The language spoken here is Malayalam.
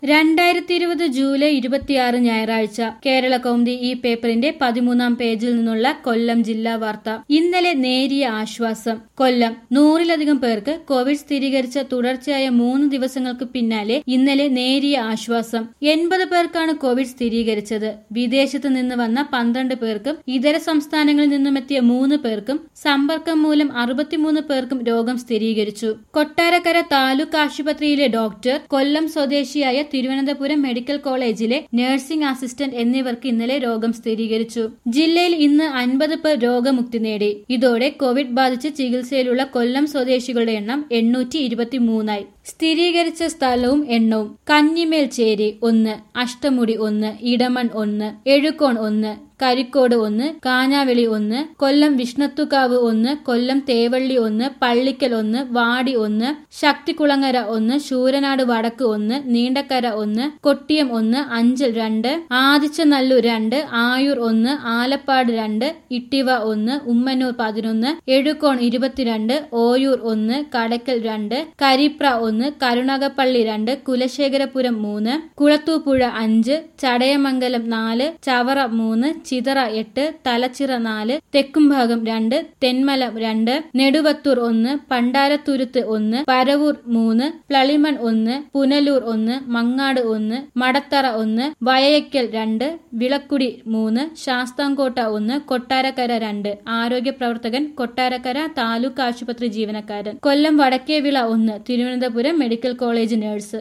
രണ്ടായിരത്തി ഇരുപത് ജൂലൈ ഇരുപത്തിയാറ് ഞായറാഴ്ച കേരള കൗമുദി ഈ പേപ്പറിന്റെ പതിമൂന്നാം പേജിൽ നിന്നുള്ള കൊല്ലം ജില്ലാ വാർത്ത ഇന്നലെ നേരിയ ആശ്വാസം കൊല്ലം നൂറിലധികം പേർക്ക് കോവിഡ് സ്ഥിരീകരിച്ച തുടർച്ചയായ മൂന്ന് ദിവസങ്ങൾക്ക് പിന്നാലെ ഇന്നലെ നേരിയ ആശ്വാസം എൺപത് പേർക്കാണ് കോവിഡ് സ്ഥിരീകരിച്ചത് വിദേശത്ത് നിന്ന് വന്ന പന്ത്രണ്ട് പേർക്കും ഇതര സംസ്ഥാനങ്ങളിൽ നിന്നുമെത്തിയ മൂന്ന് പേർക്കും സമ്പർക്കം മൂലം അറുപത്തിമൂന്ന് പേർക്കും രോഗം സ്ഥിരീകരിച്ചു കൊട്ടാരക്കര താലൂക്ക് ആശുപത്രിയിലെ ഡോക്ടർ കൊല്ലം സ്വദേശിയായ തിരുവനന്തപുരം മെഡിക്കൽ കോളേജിലെ നഴ്സിംഗ് അസിസ്റ്റന്റ് എന്നിവർക്ക് ഇന്നലെ രോഗം സ്ഥിരീകരിച്ചു ജില്ലയിൽ ഇന്ന് അൻപത് പേർ രോഗമുക്തി നേടി ഇതോടെ കോവിഡ് ബാധിച്ച് ചികിത്സയിലുള്ള കൊല്ലം സ്വദേശികളുടെ എണ്ണം എണ്ണൂറ്റി ഇരുപത്തിമൂന്നായി സ്ഥിരീകരിച്ച സ്ഥലവും എണ്ണവും കഞ്ഞിമേൽ ചേരി ഒന്ന് അഷ്ടമുടി ഒന്ന് ഇടമൺ ഒന്ന് എഴുക്കോൺ ഒന്ന് കരിക്കോട് ഒന്ന് കാഞ്ഞാവെളി ഒന്ന് കൊല്ലം വിഷ്ണത്തുകാവ് ഒന്ന് കൊല്ലം തേവള്ളി ഒന്ന് പള്ളിക്കൽ ഒന്ന് വാടി ഒന്ന് ശക്തികുളങ്ങര ഒന്ന് ശൂരനാട് വടക്ക് ഒന്ന് നീണ്ടക്കര ഒന്ന് കൊട്ടിയം ഒന്ന് അഞ്ചൽ രണ്ട് ആദിച്ചനല്ലൂർ രണ്ട് ആയൂർ ഒന്ന് ആലപ്പാട് രണ്ട് ഇട്ടിവ ഒന്ന് ഉമ്മന്നൂർ പതിനൊന്ന് എഴുക്കോൺ ഇരുപത്തിരണ്ട് ഓയൂർ ഒന്ന് കടക്കൽ രണ്ട് കരിപ്ര ഒന്ന് കരുണകപ്പള്ളി രണ്ട് കുലശേഖരപുരം മൂന്ന് കുളത്തൂപ്പുഴ അഞ്ച് ചടയമംഗലം നാല് ചവറ മൂന്ന് ചിതറ എട്ട് തലച്ചിറ നാല് തെക്കുംഭാഗം രണ്ട് തെന്മല രണ്ട് നെടുവത്തൂർ ഒന്ന് പണ്ടാരത്തുരുത്ത് ഒന്ന് പരവൂർ മൂന്ന് പ്ലളിമൺ ഒന്ന് പുനലൂർ ഒന്ന് മങ്ങാട് ഒന്ന് മടത്തറ ഒന്ന് വയയക്കൽ രണ്ട് വിളക്കുടി മൂന്ന് ശാസ്താംകോട്ട ഒന്ന് കൊട്ടാരക്കര രണ്ട് ആരോഗ്യ പ്രവർത്തകൻ കൊട്ടാരക്കര താലൂക്ക് ആശുപത്രി ജീവനക്കാരൻ കൊല്ലം വടക്കേവിള ഒന്ന് തിരുവനന്തപുരം മെഡിക്കൽ കോളേജ് നഴ്സ്